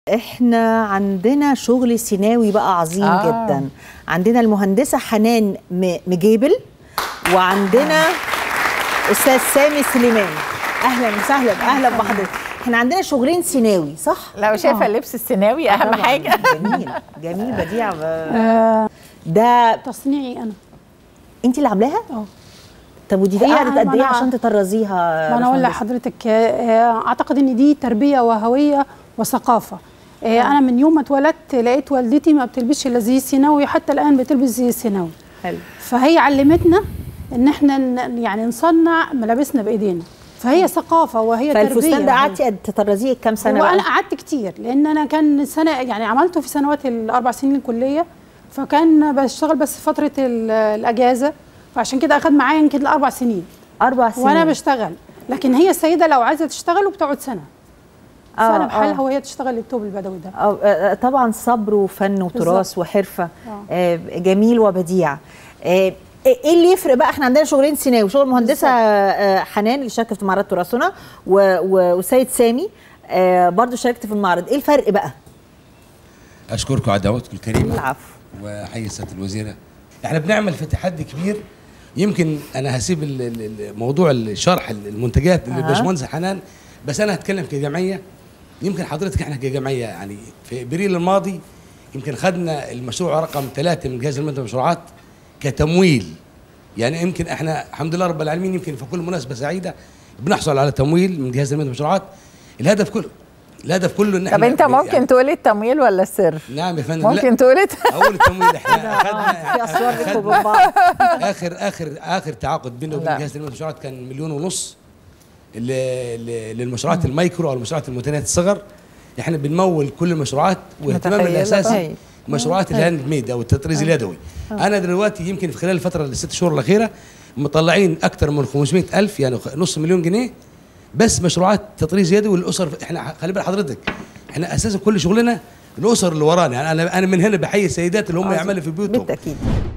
احنا عندنا شغل سيناوي بقى عظيم آه. آه. جدا عندنا المهندسه حنان م- مجيبل وعندنا استاذ سامي سليمان اهلا وسهلا اهلا بحضرتك احنا عندنا شغلين سيناوي صح لو شايفه اللبس السيناوي اهم طبعاً. حاجه جميل جميل بديع آه ده تصنيعي انا انت اللي عاملاها اه طب ودي هي قعدت أنا- قد ايه أنا- عشان تطرزيها ما انا اقول باشمهندسة؟ لحضرتك آه، آه، اعتقد ان دي تربيه وهويه وثقافه آه، انا من يوم ما اتولدت لقيت والدتي ما بتلبسش الا زي السيناوي حتى الان بتلبس زي السيناوي حلو فهي علمتنا ان احنا ن- يعني نصنع ملابسنا بايدينا فهي ثقافه وهي تربيه فالفستان ده قعدتي تطرزيه كام سنه هو بقى؟ انا قعدت كتير لان انا كان سنه يعني عملته في سنوات الاربع سنين الكليه فكان بشتغل بس فتره ال- الاجازه فعشان كده اخد معايا يمكن الاربع سنين اربع سنين وانا بشتغل لكن هي السيده لو عايزه تشتغل وبتقعد سنه آه، سنه بحالها آه. وهي تشتغل التوب البدوي ده آه، آه، طبعا صبر وفن وتراث بالظبط. وحرفه آه. آه، جميل وبديع آه، ايه اللي يفرق بقى احنا عندنا شغلين سيناوي شغل المهندسه آه، حنان اللي شاركت في معرض تراثنا و- و- والسيد سامي آه، برضو شاركت في المعرض ايه الفرق بقى اشكركم على دعوتكم الكريمه العفو واحيي سياده الوزيره احنا بنعمل في تحدي كبير يمكن انا هسيب ال- ال- ال- موضوع الشرح المنتجات أها. للباشمهندس حنان بس انا هتكلم كجمعيه يمكن حضرتك احنا كجمعيه يعني في ابريل الماضي يمكن خدنا المشروع رقم ثلاثة من جهاز المنتج والمشروعات كتمويل يعني يمكن احنا الحمد لله رب العالمين يمكن في كل مناسبه سعيده بنحصل على تمويل من جهاز المنتج والمشروعات الهدف كله الهدف كله ان طب احنا انت ممكن تقولي التمويل ولا السر نعم يا فندم لا. ممكن تقولي اول التمويل احنا اخذنا في اسوار بينكم أخذنا وبين بعض اخر اخر اخر تعاقد بيننا لا. وبين جهاز تنميه المشروعات كان مليون ونص ل- ل- للمشروعات المايكرو او المشروعات المتناهيه الصغر احنا بنمول كل المشروعات واهتمامنا متخيلة الاساسي بقى. مشروعات الهاند ميد او التطريز اليدوي انا دلوقتي يمكن في خلال الفتره الست شهور الاخيره مطلعين اكثر من 500 الف يعني خ- نص مليون جنيه بس مشروعات تطريز يدوي للاسر احنا خلي بال حضرتك احنا اساسا كل شغلنا الاسر اللي ورانا يعني انا انا من هنا بحيي السيدات اللي هم عظيم. يعملوا في بيوتهم بالتاكيد